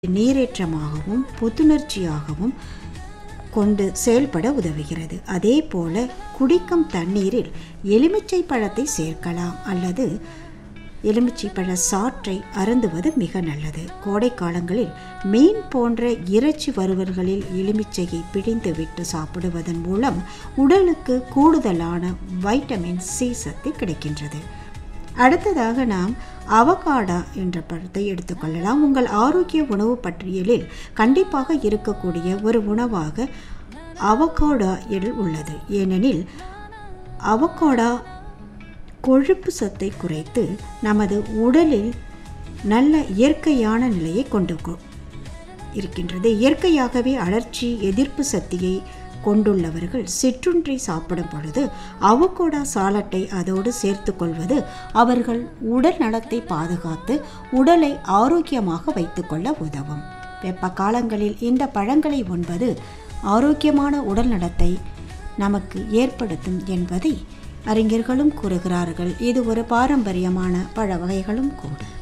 நீரேற்றமாகவும் புத்துணர்ச்சியாகவும் கொண்டு செயல்பட உதவுகிறது அதே போல குடிக்கும் தண்ணீரில் எலுமிச்சை பழத்தை சேர்க்கலாம் அல்லது எலுமிச்சை பழ சாற்றை அருந்துவது மிக நல்லது கோடை காலங்களில் மீன் போன்ற இறைச்சி வறுவல்களில் எலுமிச்சையை பிழிந்து விட்டு சாப்பிடுவதன் மூலம் உடலுக்கு கூடுதலான வைட்டமின் சி சத்து கிடைக்கின்றது அடுத்ததாக நாம் அவகாடா என்ற பழத்தை எடுத்துக்கொள்ளலாம் உங்கள் ஆரோக்கிய உணவு பட்டியலில் கண்டிப்பாக இருக்கக்கூடிய ஒரு உணவாக அவகாடா உள்ளது ஏனெனில் அவகாடா கொழுப்பு சத்தை குறைத்து நமது உடலில் நல்ல இயற்கையான நிலையை கொண்டு கொ- இருக்கின்றது இயற்கையாகவே அழற்சி எதிர்ப்பு சக்தியை கொண்டுள்ளவர்கள் சிற்றுண்டி சாப்பிடும் பொழுது அவகோடா சாலட்டை அதோடு சேர்த்து கொள்வது அவர்கள் உடல் நலத்தை பாதுகாத்து உடலை ஆரோக்கியமாக வைத்துக்கொள்ள உதவும் வெப்ப காலங்களில் இந்த பழங்களை உண்பது ஆரோக்கியமான உடல் நலத்தை நமக்கு ஏற்படுத்தும் என்பதை அறிஞர்களும் கூறுகிறார்கள் இது ஒரு பாரம்பரியமான பழ வகைகளும் கூட